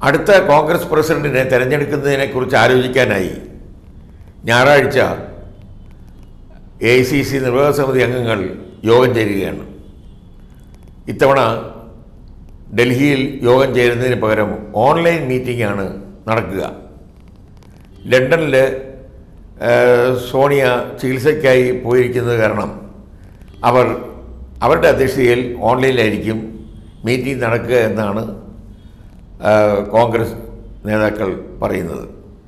അടുത്ത കോൺഗ്രസ് പ്രസിഡന്റിനെ തിരഞ്ഞെടുക്കുന്നതിനെക്കുറിച്ച് ആലോചിക്കാനായി ഞായറാഴ്ച എ ഐ സി സി നിർവാഹക സമിതി അംഗങ്ങൾ യോഗം ചേരുകയാണ് ഇത്തവണ ഡൽഹിയിൽ യോഗം ചേരുന്നതിന് പകരം ഓൺലൈൻ മീറ്റിംഗാണ് നടക്കുക ലണ്ടനിൽ സോണിയ ചികിത്സയ്ക്കായി പോയിരിക്കുന്നത് കാരണം അവർ അവരുടെ അധ്യക്ഷതയിൽ ഓൺലൈനിലായിരിക്കും മീറ്റിംഗ് നടക്കുക എന്നാണ് ആ, കോൺഗ്രസ് നേതാക്കൾ പറയുന്നത്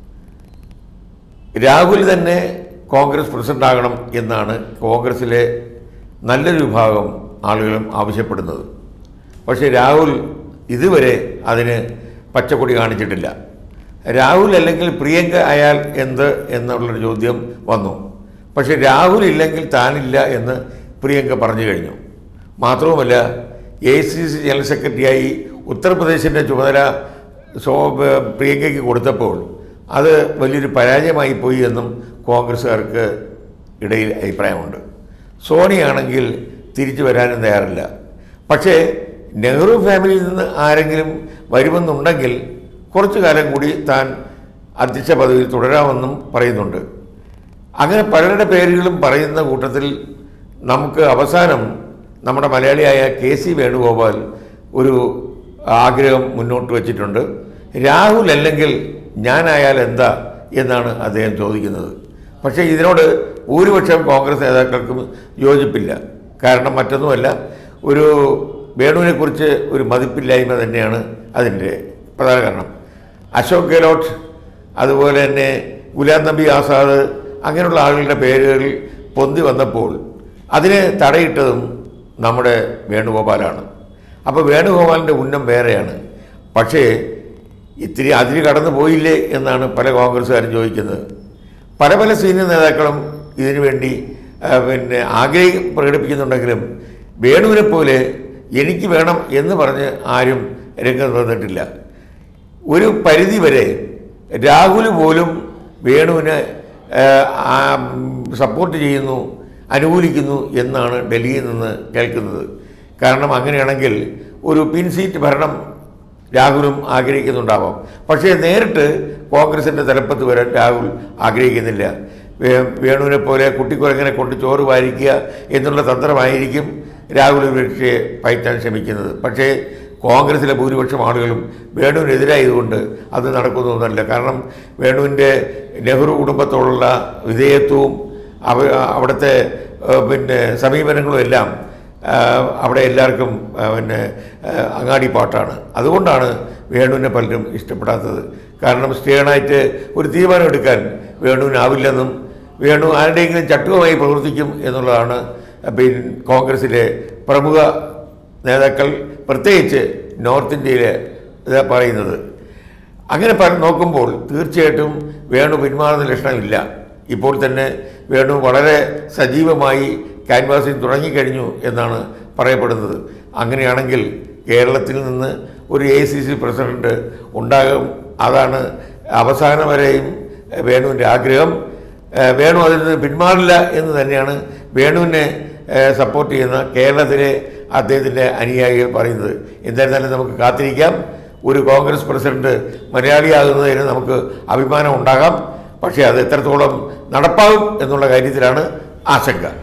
രാഹുൽ തന്നെ കോൺഗ്രസ് പ്രസിഡന്റ് ആകണം എന്നാണ് കോൺഗ്രസിലെ നല്ലൊരു വിഭാഗം ആളുകളും ആവശ്യപ്പെടുന്നത് പക്ഷേ രാഹുൽ ഇതുവരെ അതിന് പച്ചക്കൊടി കാണിച്ചിട്ടില്ല രാഹുൽ അല്ലെങ്കിൽ പ്രിയങ്ക ആയാൽ എന്ത് എന്നുള്ളൊരു ചോദ്യം വന്നു പക്ഷേ രാഹുൽ ഇല്ലെങ്കിൽ താനില്ല എന്ന് പ്രിയങ്ക പറഞ്ഞു കഴിഞ്ഞു മാത്രവുമല്ല എ സി സി ജനറൽ സെക്രട്ടറിയായി ഉത്തർപ്രദേശിൻ്റെ ചുമതല സോ പ്രിയങ്കയ്ക്ക് കൊടുത്തപ്പോൾ അത് വലിയൊരു പരാജയമായി പോയി എന്നും കോൺഗ്രസ്സുകാർക്ക് ഇടയിൽ അഭിപ്രായമുണ്ട് സോണിയാണെങ്കിൽ തിരിച്ചു വരാനും തയ്യാറില്ല പക്ഷേ നെഹ്റു ഫാമിലിയിൽ നിന്ന് ആരെങ്കിലും വരുമെന്നുണ്ടെങ്കിൽ കുറച്ചു കാലം കൂടി താൻ അധ്യക്ഷ പദവിയിൽ തുടരാമെന്നും പറയുന്നുണ്ട് അങ്ങനെ പലരുടെ പേരുകളും പറയുന്ന കൂട്ടത്തിൽ നമുക്ക് അവസാനം നമ്മുടെ മലയാളിയായ കെ സി വേണുഗോപാൽ ഒരു ആഗ്രഹം മുന്നോട്ട് വച്ചിട്ടുണ്ട് രാഹുൽ അല്ലെങ്കിൽ ഞാനായാൽ എന്താ എന്നാണ് അദ്ദേഹം ചോദിക്കുന്നത് പക്ഷേ ഇതിനോട് ഭൂരിപക്ഷം കോൺഗ്രസ് നേതാക്കൾക്കും യോജിപ്പില്ല കാരണം മറ്റൊന്നുമല്ല ഒരു വേണുവിനെക്കുറിച്ച് ഒരു മതിപ്പില്ലായ്മ തന്നെയാണ് അതിൻ്റെ പ്രധാന കാരണം അശോക് ഗെഹ്ലോട്ട് അതുപോലെ തന്നെ ഗുലാം നബി ആസാദ് അങ്ങനെയുള്ള ആളുകളുടെ പേരുകൾ പൊന്തി വന്നപ്പോൾ അതിനെ തടയിട്ടതും നമ്മുടെ വേണുഗോപാലാണ് അപ്പോൾ വേണുഗോപാലിൻ്റെ ഉന്നം വേറെയാണ് പക്ഷേ ഇത്തിരി അതിന് കടന്നു പോയില്ലേ എന്നാണ് പല കോൺഗ്രസ്സുകാരും ചോദിക്കുന്നത് പല പല സീനിയർ നേതാക്കളും ഇതിനു വേണ്ടി ആ, പിന്നെ ആഗ്രഹം പ്രകടിപ്പിക്കുന്നുണ്ടെങ്കിലും വേണുവിനെ പോലെ എനിക്ക് വേണം എന്ന് പറഞ്ഞ് ആരും രംഗത്ത് വന്നിട്ടില്ല ഒരു പരിധി വരെ രാഹുൽ പോലും വേണുവിനെ ആ, ആ, സപ്പോർട്ട് ചെയ്യുന്നു അനുകൂലിക്കുന്നു എന്നാണ് ഡൽഹിയിൽ നിന്ന് കേൾക്കുന്നത് കാരണം അങ്ങനെയാണെങ്കിൽ ഒരു പിൻ സീറ്റ് ഭരണം രാഹുലും ആഗ്രഹിക്കുന്നുണ്ടാവാം പക്ഷേ നേരിട്ട് കോൺഗ്രസിൻ്റെ തലപ്പത്ത് വരാൻ രാഹുൽ ആഗ്രഹിക്കുന്നില്ല വേ- വേണുവിനെ പോലെ കുട്ടിക്കുരങ്ങനെ കൊണ്ട് ചോറ് വാരിക്കുക എന്നുള്ള തന്ത്രമായിരിക്കും രാഹുൽ പക്ഷേ പയറ്റാൻ ശ്രമിക്കുന്നത് പക്ഷേ കോൺഗ്രസിലെ ഭൂരിപക്ഷം ആളുകളും വേണുവിനെതിരായതുകൊണ്ട് അത് നടക്കുന്നൊന്നുമല്ല കാരണം വേണുവിൻ്റെ നെഹ്റു കുടുംബത്തോടുള്ള വിധേയത്വവും അവ അവിടുത്തെ ഏഹ്, പിന്നെ സമീപനങ്ങളും എല്ലാം ആഹ്, അവിടെ എല്ലാവർക്കും ആഹ്, പിന്നെ ആഹ്, അങ്ങാടി പാട്ടാണ് അതുകൊണ്ടാണ് വേണുവിനെ പലരും ഇഷ്ടപ്പെടാത്തത് കാരണം സ്റ്റേണായിട്ട് ഒരു തീരുമാനം എടുക്കാൻ വേണുവിനാവില്ലെന്നും വേണു ആരുടെയെങ്കിലും ചട്ടുകമായി പ്രവർത്തിക്കും എന്നുള്ളതാണ് പിന്നെ കോൺഗ്രസിലെ പ്രമുഖ നേതാക്കൾ പ്രത്യേകിച്ച് നോർത്ത് ഇന്ത്യയിലെ ഇത് പറയുന്നത് അങ്ങനെ പല നോക്കുമ്പോൾ തീർച്ചയായിട്ടും വേണു പിന്മാറുന്ന ലക്ഷണമില്ല ഇപ്പോൾ തന്നെ വേണു വളരെ സജീവമായി ക്യാൻവാസിങ് തുടങ്ങിക്കഴിഞ്ഞു എന്നാണ് പറയപ്പെടുന്നത് അങ്ങനെയാണെങ്കിൽ കേരളത്തിൽ നിന്ന് ഒരു എ സി സി പ്രസിഡന്റ് ഉണ്ടാകും അതാണ് അവസാനം വരെയും വേണുവിൻ്റെ ആഗ്രഹം ഏഹ് വേണു അതിൽ നിന്ന് പിന്മാറില്ല എന്ന് തന്നെയാണ് വേണുവിനെ ഏഹ് സപ്പോർട്ട് ചെയ്യുന്ന കേരളത്തിലെ അദ്ദേഹത്തിൻ്റെ അനുയായികൾ പറയുന്നത് എന്തായിരുന്നാലും നമുക്ക് കാത്തിരിക്കാം ഒരു കോൺഗ്രസ് പ്രസിഡന്റ് മലയാളിയാകുന്നതിന് നമുക്ക് അഭിമാനം ഉണ്ടാകാം പക്ഷേ അത് എത്രത്തോളം നടപ്പാകും എന്നുള്ള കാര്യത്തിലാണ് ആശങ്ക